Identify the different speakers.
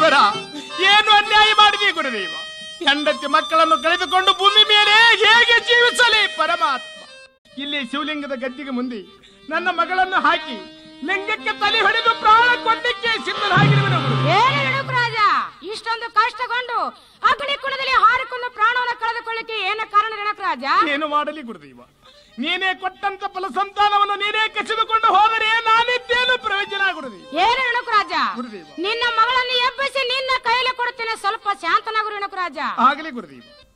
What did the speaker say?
Speaker 1: ಈಶ್ವರ ಏನು ಅನ್ಯಾಯ ಮಾಡಿದೆ ಗುರುದೇವ ಹೆಂಡತಿ ಮಕ್ಕಳನ್ನು ಕಳೆದುಕೊಂಡು ಭೂಮಿ ಮೇಲೆ ಹೇಗೆ ಜೀವಿಸಲಿ ಪರಮಾತ್ಮ ಇಲ್ಲಿ ಶಿವಲಿಂಗದ ಗದ್ದಿಗೆ ಮುಂದೆ ನನ್ನ ಮಗಳನ್ನು ಹಾಕಿ ಲಿಂಗಕ್ಕೆ ತಲೆ ಹೊಡೆದು ಪ್ರಾಣ ಕೊಡ್ಲಿಕ್ಕೆ ಸಿದ್ಧರಾಗಿರುವನು
Speaker 2: ಏನು ರೇಣುಕ ರಾಜ ಇಷ್ಟೊಂದು ಕಷ್ಟಗೊಂಡು ಅಗ್ನಿ ಕುಣದಲ್ಲಿ ಹಾರಿಕೊಂಡು ಪ್ರಾಣವನ್ನು ಕಳೆದುಕೊಳ್ಳಿಕ್ಕೆ ಏನು ಕಾರಣ ರೇಣುಕ ರಾಜ
Speaker 1: ಏನು ಮಾಡಲಿ ಗುರುದೇವ ನೀನೇ ಕೊಟ್ಟಂತ ಫಲ ಸಂತಾನವನ್ನು ನೀನೇ ಕಸಿದುಕೊಂಡು ಹೋದರೆ ನಾನಿದ್ದೇನು ಪ್ರಯೋಜನ ಗುರುದೇವ
Speaker 2: ಏನು ರೇಣುಕ ರಾಜ
Speaker 1: ಗುರುದೇವ
Speaker 2: ನಿನ್ನ ಮಗಳನ್ನು ಎಬ್ಬಿಸಿ ನಿನ್ನ ಕೈಯಲ್ಲಿ ಕೊಡುತ್ತೇನೆ ಸ್ವಲ್ಪ ಶಾಂತನಾಗು ರೇಣುಕ ರಾಜ
Speaker 1: ಆಗಲಿ ಗುರುದೇವ